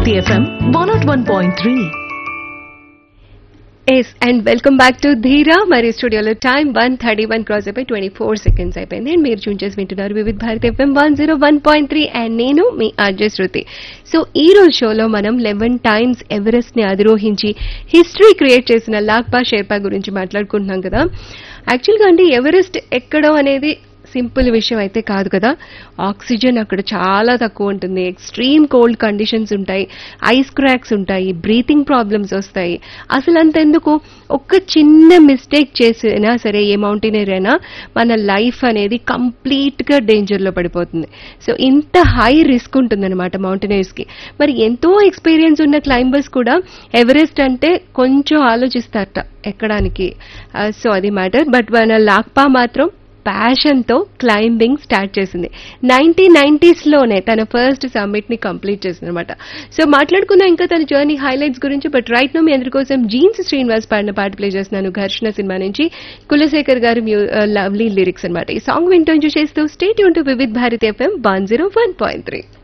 Bharti FM 101.3. Yes and welcome back to Dheera మరి స్టూడియోలో time one thirty one cross అయిపోయి twenty four seconds అయిపోయింది and మీరు tune చేసి వింటున్నారు Vividh Bharat FM one zero one point three and నేను మీ అర్జయ్ శృతి సో ఈ రోజు షోలో మనం లెవెన్ టైమ్స్ ఎవరెస్ట్ ని అధిరోహించి హిస్టరీ క్రియేట్ చేసిన లాక్బా షేర్పా గురించి మాట్లాడుకుంటున్నాం కదా యాక్చువల్గా అంటే ఎవరెస్ట్ ఎక్కడం అనేది సింపుల్ విషయం అయితే కాదు కదా ఆక్సిజన్ అక్కడ చాలా తక్కువ ఉంటుంది ఎక్స్ట్రీమ్ కోల్డ్ కండిషన్స్ ఉంటాయి ఐస్ క్రాక్స్ ఉంటాయి బ్రీతింగ్ ప్రాబ్లమ్స్ వస్తాయి అసలు అంతెందుకు ఒక్క చిన్న మిస్టేక్ చేసినా సరే ఏ మౌంటైనర్ అయినా మన లైఫ్ అనేది కంప్లీట్గా డేంజర్లో పడిపోతుంది సో ఇంత హై రిస్క్ ఉంటుందన్నమాట మౌంటైనర్స్కి మరి ఎంతో ఎక్స్పీరియన్స్ ఉన్న క్లైంబర్స్ కూడా ఎవరెస్ట్ అంటే కొంచెం ఆలోచిస్తారట ఎక్కడానికి సో అది మ్యాటర్ బట్ మన లాక్పా మాత్రం ప్యాషన్తో క్లైంబింగ్ స్టార్ట్ చేసింది నైన్టీన్ నైన్టీస్లోనే తన ఫస్ట్ సమ్మిట్ని కంప్లీట్ చేసింది అనమాట సో మాట్లాడుకుందాం ఇంకా తన జర్నీ హైలైట్స్ గురించి బట్ రైట్ నో మీ అందరి కోసం జీన్స్ శ్రీనివాస్ పాడిన పాట ప్లే చేస్తున్నాను ఘర్షణ సినిమా నుంచి కులశేఖర్ గారు లవ్లీ లిరిక్స్ అనమాట ఈ సాంగ్ వింటూ చేస్తూ స్టేట్ యూన్ to Vividh Bharati FM one zero one point three